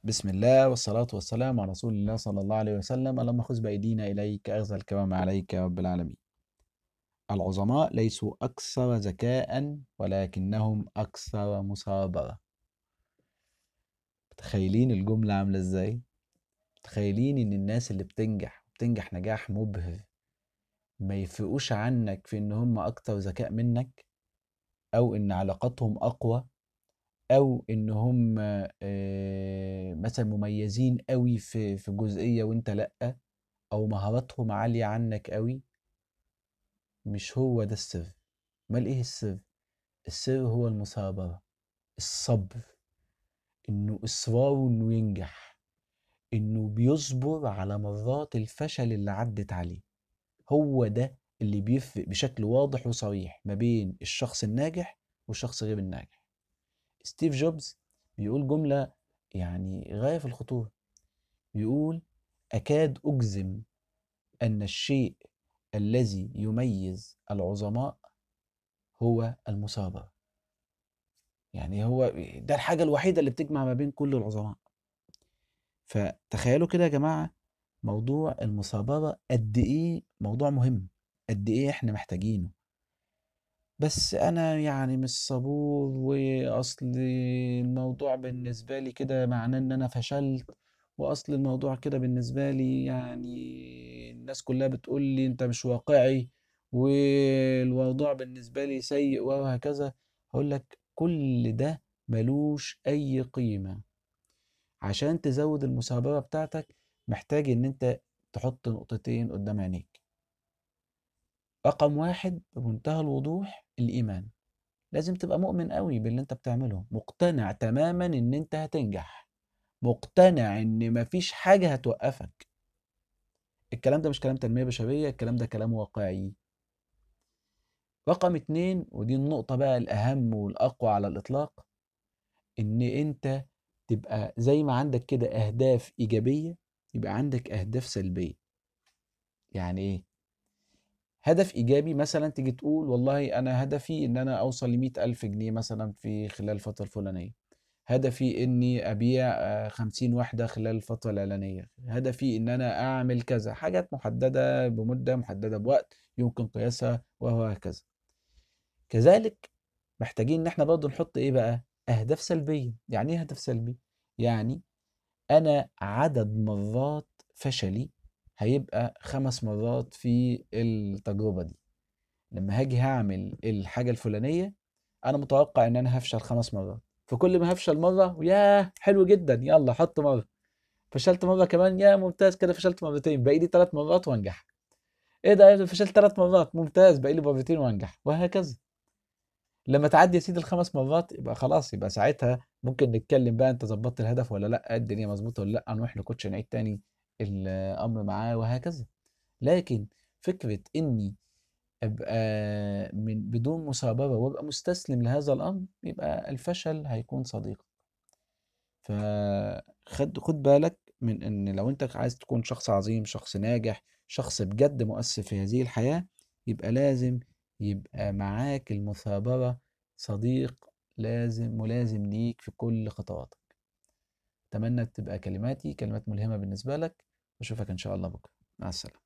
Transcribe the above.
بسم الله والصلاة والسلام على رسول الله صلى الله عليه وسلم اللهم خذ بأيدينا إليك أخذ الكرام عليك يا رب العالمين العظماء ليسوا أكثر ذكاء ولكنهم أكثر مثابرة متخيلين الجملة عاملة إزاي؟ متخيلين إن الناس اللي بتنجح بتنجح نجاح مبهر ما يفرقوش عنك في إن هم أكتر ذكاء منك أو إن علاقاتهم أقوى أو إن هم آه، مثلا مميزين قوي في في جزئية وأنت لأ أو مهاراتهم عالية عنك قوي مش هو ده السر أمال إيه السر؟ السر هو المثابرة الصبر إنه إصراره إنه ينجح إنه بيصبر على مرات الفشل اللي عدت عليه هو ده اللي بيفرق بشكل واضح وصريح ما بين الشخص الناجح والشخص غير الناجح ستيف جوبز بيقول جملة يعني غاية في الخطورة بيقول أكاد أجزم أن الشيء الذي يميز العظماء هو المثابرة يعني هو ده الحاجة الوحيدة اللي بتجمع ما بين كل العظماء فتخيلوا كده يا جماعة موضوع المثابرة قد إيه موضوع مهم قد إيه إحنا محتاجينه بس أنا يعني مش صبور وأصل الموضوع بالنسبة لي كده معناه إن أنا فشلت وأصل الموضوع كده بالنسبة لي يعني الناس كلها بتقول لي أنت مش واقعي والموضوع بالنسبة لي سيء وهكذا هقول لك كل ده ملوش أي قيمة عشان تزود المثابرة بتاعتك محتاج إن أنت تحط نقطتين قدام عينيك رقم واحد بمنتهى الوضوح الإيمان لازم تبقى مؤمن قوي باللي أنت بتعمله مقتنع تماما إن أنت هتنجح مقتنع إن مفيش حاجة هتوقفك الكلام ده مش كلام تنمية بشرية الكلام ده كلام واقعي رقم اتنين ودي النقطة بقى الأهم والأقوى على الإطلاق إن أنت تبقى زي ما عندك كده أهداف إيجابية يبقى عندك أهداف سلبية يعني إيه؟ هدف إيجابي مثلا تيجي تقول والله أنا هدفي إن أنا أوصل لمئة ألف جنيه مثلا في خلال الفترة الفلانية هدفي إني أبيع آه، خمسين وحدة خلال الفترة الإعلانية هدفي إن أنا أعمل كذا حاجات محددة بمدة محددة بوقت يمكن قياسها وهو هكذا كذلك محتاجين إن إحنا برضه نحط إيه بقى أهداف سلبية يعني إيه هدف سلبي؟ يعني أنا عدد مرات فشلي هيبقى خمس مرات في التجربة دي لما هاجي هعمل الحاجة الفلانية أنا متوقع إن أنا هفشل خمس مرات فكل ما هفشل مرة ياه حلو جدا يلا حط مرة فشلت مرة كمان يا ممتاز كده فشلت مرتين باقي لي ثلاث مرات وانجح ايه ده فشلت ثلاث مرات ممتاز باقي لي مرتين وانجح وهكذا لما تعدي يا سيدي الخمس مرات يبقى خلاص يبقى ساعتها ممكن نتكلم بقى انت ظبطت الهدف ولا لا الدنيا مظبوطه ولا لا نروح لكوتش نعيد تاني الامر معاه وهكذا لكن فكره اني ابقى من بدون مثابره وابقى مستسلم لهذا الامر يبقى الفشل هيكون صديقك فخد خد بالك من ان لو انت عايز تكون شخص عظيم شخص ناجح شخص بجد مؤثر في هذه الحياه يبقى لازم يبقى معاك المثابرة صديق لازم ملازم ليك في كل خطواتك أتمنى تبقى كلماتي كلمات ملهمة بالنسبة لك وأشوفك إن شاء الله بكرة مع السلامة